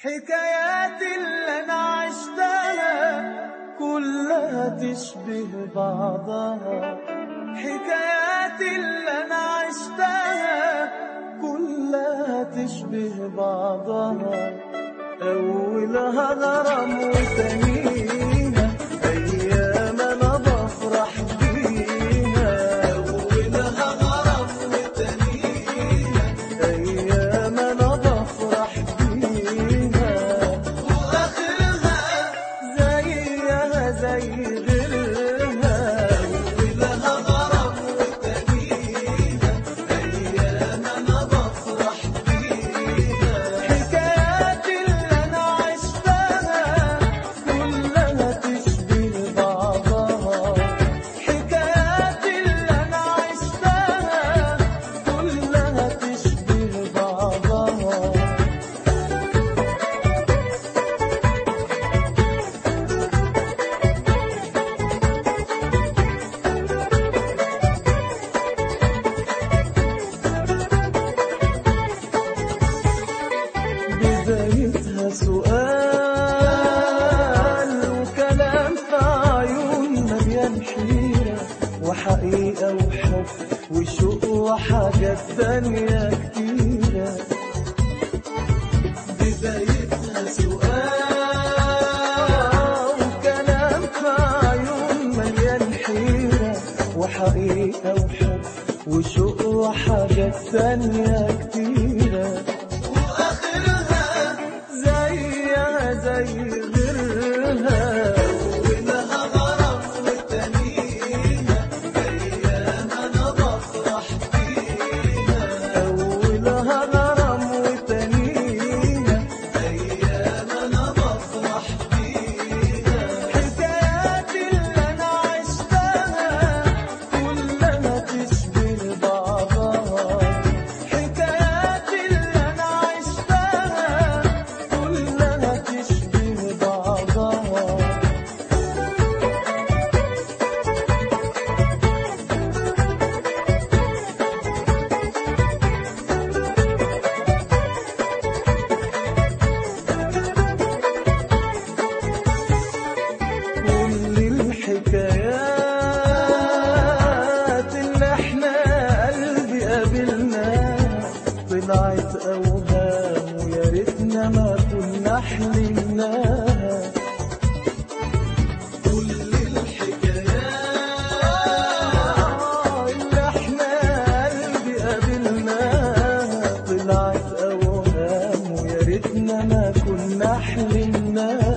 حكايات اللي انا عشتها كلها تشبه بعضها حكايات اللي انا عشتها كلها تشبه بعضها اولها غرام وتانيها ايام انا بفرح بيها اولها غرام وتانيها ايام انا بفرح بيها واخرها زيها زي غيرها اولها غرام وتانيها ايام انا بفرح بيها حكايات اللي انا عشتها كلها تشبه بعضها حكايات اللي انا عشتها كلها تشبه بعضها بدايتها سؤال وكلام في عيون مليان حيرة وحقيقة وحب وشوق وحاجات تانية كتيرة بدايتها سؤال وكلام في عيون مليان حيرة وحقيقة وحب وشوق وحاجات تانية كتيرة واخرها زيها زي غيرها ولها غرام وتانيها ايام انا بفرح بيها اولها غرام وتانيها ايام انا بفرح بيها حكايات اللي انا عشتها كلها تشبه بعضها حكايات اللي انا عشتها كلها تشبه بعضها كل الحكايات اللي احنا قلبي قابلناها طلعت اوهام ويا ريتنا ما كنا حلمناها كل الحكايات اللي احنا قلبي قابلناها طلعت اوهام ويا ريتنا ما كنا حلمناها